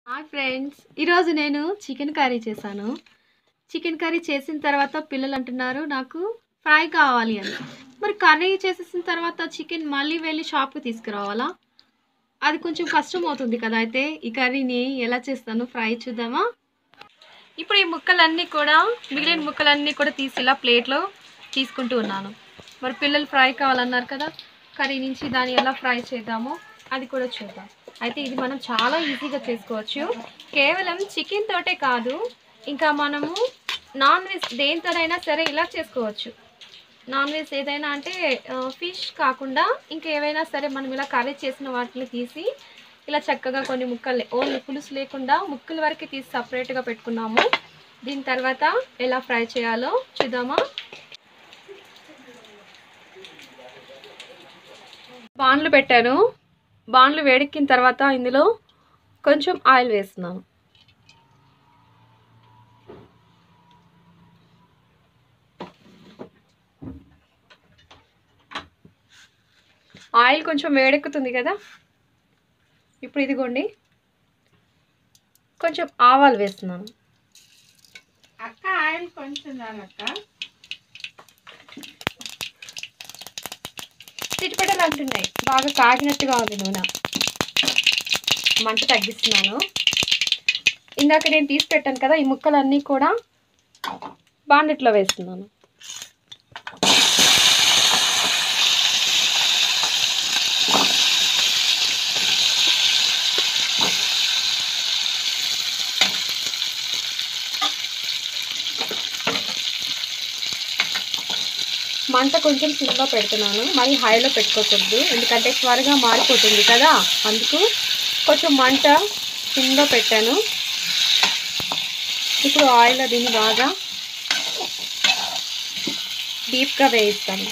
hi friends ఈరోజు నేను chicken curry చేశాను చికెన్ కర్రీ చేసిన తర్వాత పిల్లలు అంటున్నారు నాకు ఫ్రై కావాలి అని మరి కర్రీ చేసేసిన తర్వాత చికెన్ మళ్ళీ వెళ్ళి షాప్కి తీసుకురావాలా అది కొంచెం కష్టం అవుతుంది కదా అయితే ఈ కర్రీని ఎలా చేస్తాను ఫ్రై చూద్దామా ఇప్పుడు ఈ ముక్కలన్నీ కూడా మిగిలిన ముక్కలన్నీ కూడా తీసి ఇలా ప్లేట్లో తీసుకుంటూ ఉన్నాను మరి పిల్లలు ఫ్రై కావాలన్నారు కదా కర్రీ నుంచి దాన్ని ఎలా ఫ్రై చేద్దామో అది కూడా చూద్దాం అయితే ఇది మనం చాలా ఈజీగా చేసుకోవచ్చు కేవలం చికెన్ తోటే కాదు ఇంకా మనము నాన్ వెజ్ దేనితోనైనా సరే ఇలా చేసుకోవచ్చు నాన్ వెజ్ ఏదైనా అంటే ఫిష్ కాకుండా ఇంకా ఏవైనా సరే మనం ఇలా కర్రీ చేసిన వాటిని తీసి ఇలా చక్కగా కొన్ని ముక్కలు ఓన్లీ పులుసు లేకుండా ముక్కల వరకు తీసి సపరేట్గా పెట్టుకున్నాము దీని తర్వాత ఎలా ఫ్రై చేయాలో చూద్దామా బాండ్లు పెట్టాను బాండ్లు వేడెక్కిన తర్వాత ఇందులో కొంచెం ఆయిల్ వేస్తున్నాను ఆయిల్ కొంచెం వేడెక్కుతుంది కదా ఇప్పుడు ఇదిగోండి కొంచెం ఆవాలు వేస్తున్నాను అక్క ఆయిల్ కొంచెం చాలక్క చిటిపెట్టలు అంటున్నాయి బాగా కాగినట్టుగా ఉంది నూనె మంట తగ్గిస్తున్నాను ఇందాక నేను తీసి పెట్టాను కదా ఈ ముక్కలన్నీ కూడా బాండెట్లో వేస్తున్నాను మంట కొంచెం సిమ్లో పెడుతున్నాను మరి హైలో పెట్టుకోకూడదు ఎందుకంటే త్వరగా మారిపోతుంది కదా అందుకు కొంచెం మంట సిమ్లో పెట్టాను ఇప్పుడు ఆయిల్ దీన్ని బాగా డీప్గా వేయిస్తాను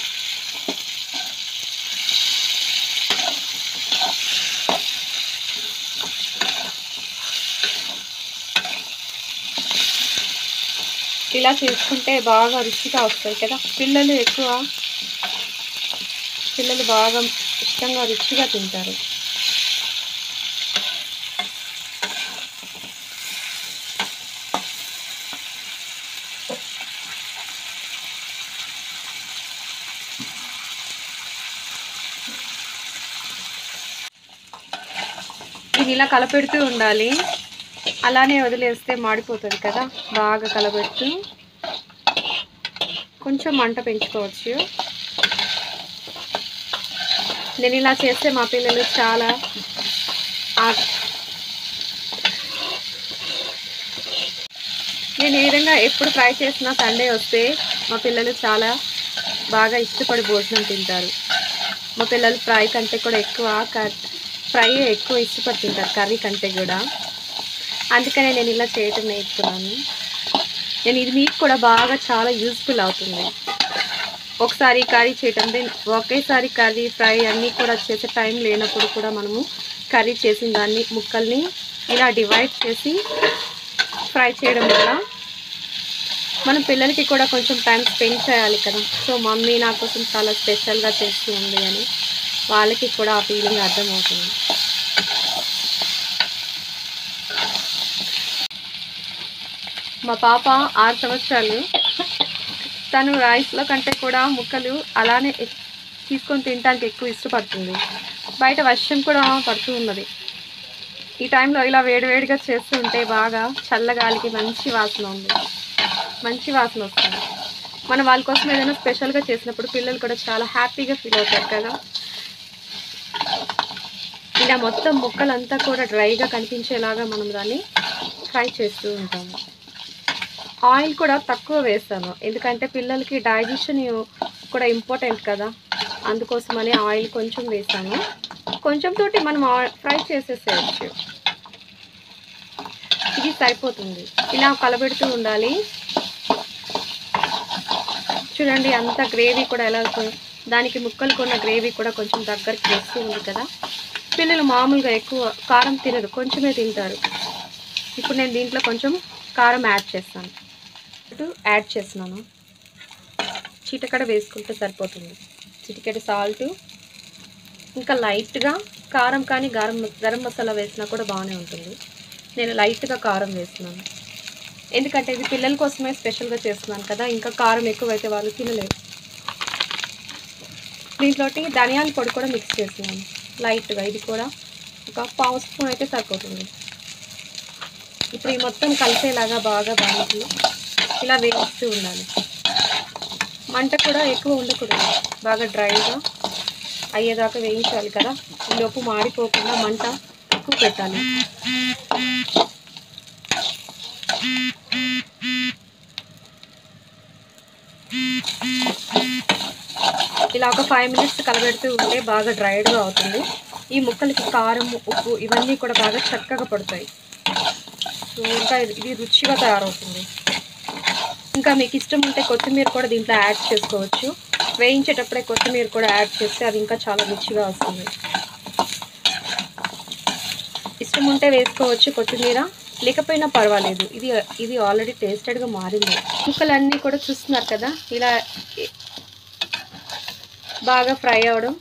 ఇలా చేసుకుంటే బాగా రుచిగా వస్తాయి కదా పిల్లలు ఎక్కువ పిల్లలు బాగా ఇష్టంగా రుచిగా తింటారు ఇది ఇలా కలపెడుతూ ఉండాలి అలానే వదిలేస్తే మాడిపోతుంది కదా బాగా కలబెడుతూ కొంచెం మంట పెంచుకోవచ్చు నేను ఇలా చేస్తే మా పిల్లలు చాలా ఆ- నేను ఈ విధంగా ఎప్పుడు ఫ్రై చేసినా సండే వస్తే మా పిల్లలు చాలా బాగా ఇష్టపడి భోజనం తింటారు మా పిల్లలు ఫ్రై కంటే కూడా ఎక్కువ ఫ్రై ఎక్కువ ఇష్టపడి తింటారు కర్రీ కంటే కూడా అందుకనే నేను ఇలా చేయటం నేర్చుకున్నాను నేను ఇది మీకు కూడా బాగా చాలా యూస్ఫుల్ అవుతుంది ఒకసారి కర్రీ చేయటం దెన్ ఒకేసారి కర్రీ ఫ్రై అన్నీ కూడా చేసే టైం లేనప్పుడు కూడా మనము కర్రీ చేసిన దాన్ని ముక్కల్ని ఇలా డివైడ్ చేసి ఫ్రై చేయడం వల్ల మన పిల్లలకి కూడా కొంచెం టైం స్పెండ్ చేయాలి కదా సో మమ్మీ నా కోసం చాలా స్పెషల్గా చేస్తూ ఉంది అని వాళ్ళకి కూడా ఆ ఫీలింగ్ అర్థమవుతుంది మా పాప ఆరు సంవత్సరాలు తను రైస్లో కంటే కూడా ముక్కలు అలానే ఎక్- తీసుకొని తినడానికి ఎక్కువ ఇష్టపడుతుంది బయట వర్షం కూడా పడుతూ ఉన్నది ఈ టైంలో ఇలా వేడివేడిగా చేస్తూ ఉంటే బాగా చల్లగాలికి మంచి వాసన ఉంది మంచి వాసన వస్తుంది మనం వాళ్ళ కోసం ఏదైనా స్పెషల్గా చేసినప్పుడు పిల్లలు కూడా చాలా హ్యాపీగా ఫీల్ అవుతారు కదా ఇలా మొత్తం ముక్కలంతా కూడా డ్రైగా కనిపించేలాగా మనం దాన్ని ఫ్రై చేస్తూ ఉంటాము ఆయిల్ కూడా తక్కువ వేస్తాను ఎందుకంటే పిల్లలకి డైజెషన్ కూడా ఇంపార్టెంట్ కదా అందుకోసమని ఆయిల్ కొంచెం వేసాను కొంచెం తోటి మనం ఆ- ఫ్రై చేసేసేయచ్చు ఇది సరిపోతుంది ఇలా కలబెడుతూ ఉండాలి చూడండి అంత గ్రేవీ కూడా ఎలా కొ- దానికి ముక్కలు కొన్న గ్రేవీ కూడా కొంచెం దగ్గరికి వస్తూ ఉంది కదా పిల్లలు మామూలుగా ఎక్కువ కారం తినరు కొంచెమే తింటారు ఇప్పుడు నేను దీంట్లో కొంచెం కారం యాడ్ చేస్తాను యాడ్ చేస్తున్నాను చిటకడ వేసుకుంటే సరిపోతుంది చిటికెడు సాల్ట్ ఇంకా లైట్గా కారం కానీ గరం గరం మసాలా వేసినా కూడా బాగానే ఉంటుంది నేను లైట్గా కారం వేస్తున్నాను ఎందుకంటే ఇది పిల్లల కోసమే స్పెషల్గా చేస్తున్నాను కదా ఇంకా కారం ఎక్కువైతే వాళ్ళు తినలేరు దీంట్లోటి ధనియాల పొడి కూడా మిక్స్ చేస్తున్నాను లైట్గా ఇది కూడా ఒక పావు స్పూన్ అయితే సరిపోతుంది ఇప్పుడు ఈ మొత్తం కలిసేలాగా బాగా బాగుంది ఇలా వేస్తూ ఉండాలి మంట కూడా ఎక్కువ ఉండకూడదు బాగా డ్రైగా అయ్యేదాకా వేయించాలి కదా ఈ లోపు మాడిపోకుండా మంట ఎక్కువ పెట్టాలి ఇలా ఒక ఫైవ్ మినిట్స్ కలబెడుతూ ఉంటే బాగా డ్రైడ్గా అవుతుంది ఈ ముక్కలకి కారం ఉప్పు ఇవన్నీ కూడా బాగా చక్కగా పడతాయి సో ఇంకా ఇది ఇది రుచిగా తయారవుతుంది ఇంకా మీకు ఇష్టం ఉంటే కొత్తిమీర కూడా దీంట్లో యాడ్ చేసుకోవచ్చు వేయించేటప్పుడే కొత్తిమీర కూడా యాడ్ చేస్తే అది ఇంకా చాలా రుచిగా వస్తుంది ఇష్టం ఉంటే వేసుకోవచ్చు కొత్తిమీర లేకపోయినా పర్వాలేదు ఇది ఇది ఆల్రెడీ టేస్టెడ్గా మారింది ముక్కలన్నీ కూడా చూస్తున్నారు కదా ఇలా బాగా ఫ్రై అవ్వడం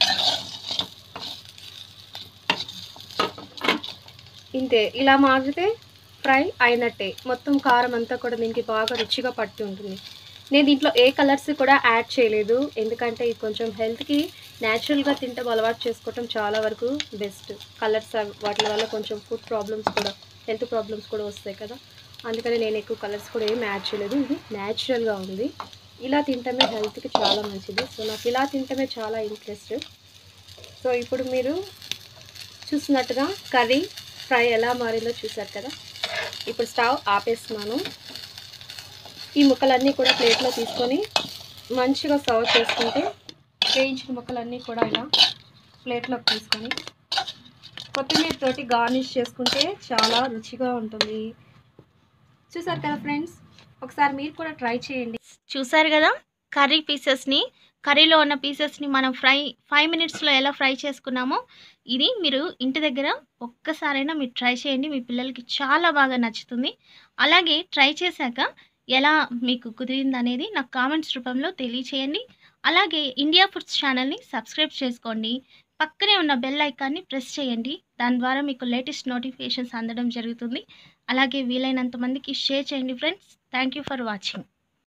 ఇంతే ఇలా మారితే ఫ్రై అయినట్టే మొత్తం కారం అంతా కూడా దీనికి బాగా రుచిగా పట్టి ఉంటుంది నేను దీంట్లో ఏ కలర్స్ కూడా యాడ్ చేయలేదు ఎందుకంటే ఇది కొంచెం హెల్త్కి న్యాచురల్గా తింటాం అలవాటు చేసుకోవటం చాలా వరకు బెస్ట్ కలర్స్ వాటి వల్ల కొంచెం ఫుడ్ ప్రాబ్లమ్స్ కూడా హెల్త్ ప్రాబ్లమ్స్ కూడా వస్తాయి కదా అందుకని నేను ఎక్కువ కలర్స్ కూడా ఏం యాడ్ చేయలేదు ఇది న్యాచురల్గా ఉంది ఇలా తింటమే హెల్త్కి చాలా మంచిది సో నాకు ఇలా తింటమే చాలా ఇంట్రెస్ట్ సో ఇప్పుడు మీరు చూసినట్టుగా కర్రీ ఫ్రై ఎలా మారిందో చూసారు కదా ఇప్పుడు స్టవ్ ఆపేస్తున్నాను ఈ ముక్కలన్నీ కూడా ప్లేట్లో తీసుకొని మంచిగా సర్వ్ చేసుకుంటే వేయించిన ముక్కలన్నీ కూడా ఇలా ప్లేట్లోకి తీసుకొని కొత్తిమీర తోటి గార్నిష్ చేసుకుంటే చాలా రుచిగా ఉంటుంది చూసారు కదా ఫ్రెండ్స్ ఒకసారి మీరు కూడా ట్రై చేయండి చూసారు కదా కర్రీ పీసెస్ని కర్రీలో ఉన్న పీసెస్ని మనం ఫ్రై ఫైవ్ మినిట్స్లో ఎలా ఫ్రై చేసుకున్నామో ఇది మీరు ఇంటి దగ్గర ఒక్కసారైనా మీరు ట్రై చేయండి మీ పిల్లలకి చాలా బాగా నచ్చుతుంది అలాగే ట్రై చేశాక ఎలా మీకు కుదిరింది అనేది నాకు కామెంట్స్ రూపంలో తెలియచేయండి అలాగే ఇండియా ఫుడ్స్ ఛానల్ని సబ్స్క్రైబ్ చేసుకోండి పక్కనే ఉన్న బెల్ ఐకాన్ని ప్రెస్ చేయండి దాని ద్వారా మీకు లేటెస్ట్ నోటిఫికేషన్స్ అందడం జరుగుతుంది అలాగే వీలైనంత మందికి షేర్ చేయండి friends thank you for watching